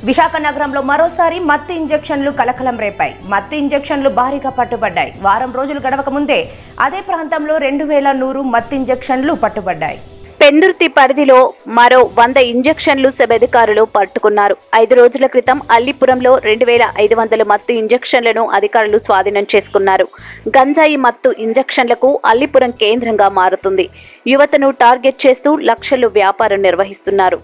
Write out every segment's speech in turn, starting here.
విశాఖ నగరంలో మరోసారి మత్తు ఇంజెక్షన్లు కలకలం రేపాయి మత్తు ఇంజెక్షన్లు భారీగా పట్టుబడ్డాయి వారం రోజులు గడవక ముందే అదే ప్రాంతంలో రెండు వేల నూరు మత్తు ఇంజెక్షన్లు పట్టుబడ్డాయి పెందుర్తి పరిధిలో మరో వంద ఇంజెక్షన్లు సెబధికారులు పట్టుకున్నారు ఐదు రోజుల క్రితం అల్లిపురంలో రెండు వేల ఐదు వందల మత్తు ఇంజెక్షన్లను అధికారులు స్వాధీనం చేసుకున్నారు గంజాయి మత్తు ఇంజెక్షన్లకు అల్లిపురం కేంద్రంగా మారుతుంది యువతను టార్గెట్ చేస్తూ లక్షలు వ్యాపారం నిర్వహిస్తున్నారు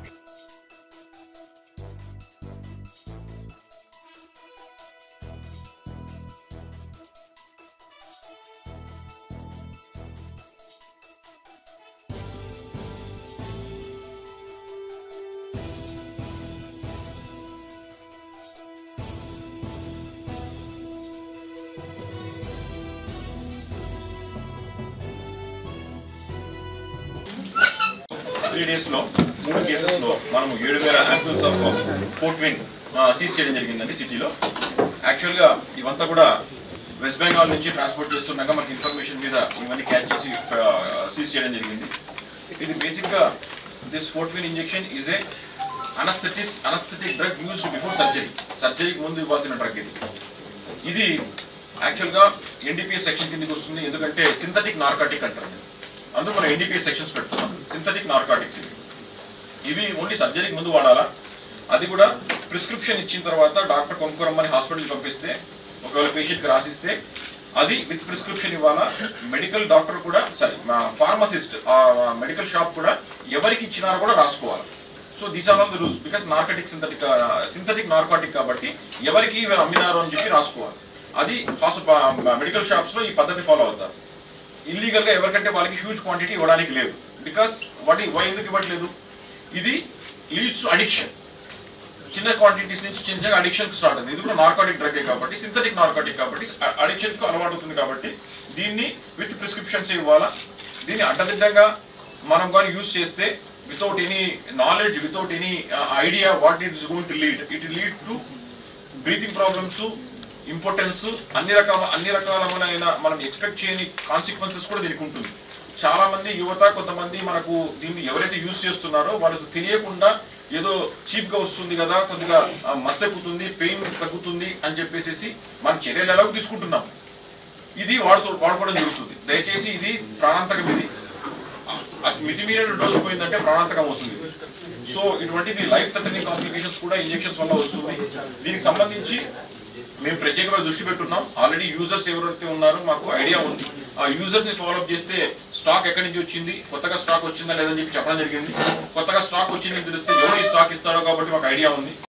త్రీ డేస్ లో మూడు కేసెస్ లో మనం ఏడు వేల అంబులెన్స్ ఆఫ్ ఫోర్ట్విన్ సీజ్ చేయడం జరిగిందండి సిటీలో యాక్చువల్ గా ఇవంతా కూడా వెస్ట్ బెంగాల్ నుంచి ట్రాన్స్పోర్ట్ చేస్తుండగా మనకి ఇన్ఫర్మేషన్ మీద ఇవన్నీ క్యాచ్ చేసి సీజ్ చేయడం జరిగింది ఇది బేసిక్ గా this Fortwin injection is a anaesthetics anaesthetic drug used before surgery సర్జరీకి ముందు ఇవ్వాల్సిన డ్రగ్ ఇది ఇది యాక్చువల్ గా ఎన్డీపీఎస్ సెక్షన్ కిందకి వస్తుంది ఎందుకంటే సింథటిక్ నార్కాటిక్ అంటారు అందుకు మనం ఎన్డీపీఎస్ సెక్షన్స్ పెడుతున్నాం సింథటిక్ నార్కాటిక్స్ ఇవి ఇవి ఓన్లీ సర్జరీకి ముందు వాడాలా అది కూడా ప్రిస్క్రిప్షన్ ఇచ్చిన తర్వాత డాక్టర్ కొనుక్కోరమ్మని హాస్పిటల్కి పంపిస్తే ఒకవేళ పేషెంట్కి రాసిస్తే అది విత్ ప్రిస్క్రిప్షన్ ఇవ్వాలా మెడికల్ డాక్టర్ కూడా సారీ ఫార్మసిస్ట్ మెడికల్ షాప్ కూడా ఎవరికి ఇచ్చినారో కూడా రాసుకోవాలి so these are all the rules because narcotic synthetic synthetic narcotic కాబట్టి ఎవరికి వీరు అమ్మినారు అని చెప్పి రాసుకోవాలి అది మెడికల్ షాప్స్ లో ఈ పద్ధతి ఫాలో అవుతారు ఇల్లీగల్ గా ఎవరికంటే వాళ్ళకి హ్యూజ్ క్వాంటిటీ ఇవ్వడానికి లేదు బికాస్ వాటి వై ఎందుకు ఇవ్వట్లేదు ఇది లీడ్స్ టు అడిక్షన్ చిన్న క్వాంటిటీస్ నుంచి చిన్న చిన్న అడిక్షన్ స్టార్ట్ అవుతుంది ఇది కూడా నార్కాటిక్ డ్రగ్ కాబట్టి సింథటిక్ నార్కాటిక్ కాబట్టి అడిక్షన్ కు అలవాటు అవుతుంది కాబట్టి దీన్ని విత్ ప్రిస్క్రిప్షన్స్ ఇవ్వాలా దీన్ని అడ్డదిడ్డంగా మనం కానీ యూజ్ చేస్తే without any knowledge without any idea what it is going to lead it lead to breathing problems importance అన్ని రకాల అన్ని రకాలమైన మనం ఎక్స్పెక్ట్ చేయని కాన్సిక్వెన్సెస్ కూడా దీనికి ఉంటుంది చాలా మంది యువత కొంతమంది మనకు దీన్ని ఎవరైతే యూజ్ చేస్తున్నారో వాళ్ళకు తెలియకుండా ఏదో చీప్ గా వస్తుంది కదా కొద్దిగా ఆ, మత్తెక్కుతుంది పెయిన్ తగ్గుతుంది అని చెప్పేసి మనం చర్యలు ఎలాగో తీసుకుంటున్నాం ఇది వాడుతూ వాడుకోవడం జరుగుతుంది దయచేసి ఇది ప్రాణాంతకం ఇది అది మితిమీరిన డోసు పోయిందంటే ప్రాణాంతకం అవుతుంది సో ఇటువంటిది లైఫ్ థ్రెటనింగ్ కాంప్లికేషన్స్ కూడా ఇంజెక్షన్స్ వల్ల వస్తుంది దీనికి సంబంధించి మేము ప్రత్యేకమైన దృష్టి పెట్టున్నాం ఆల్రెడీ యూజర్స్ ఎవరైతే ఉన్నారో మాకు ఐడియా ఉంది ఆ యూజర్స్ ని ఫాలోఅప్ చేస్తే స్టాక్ ఎక్కడి నుంచి వచ్చింది కొత్తగా స్టాక్ వచ్చిందా లేదని చెప్పి చెప్పడం జరిగింది కొత్తగా స్టాక్ వచ్చిందని తెలిస్తే ఎవరు ఈ స్టాక్ ఇస్తారో కాబట్టి మాకు ఐడియా ఉంది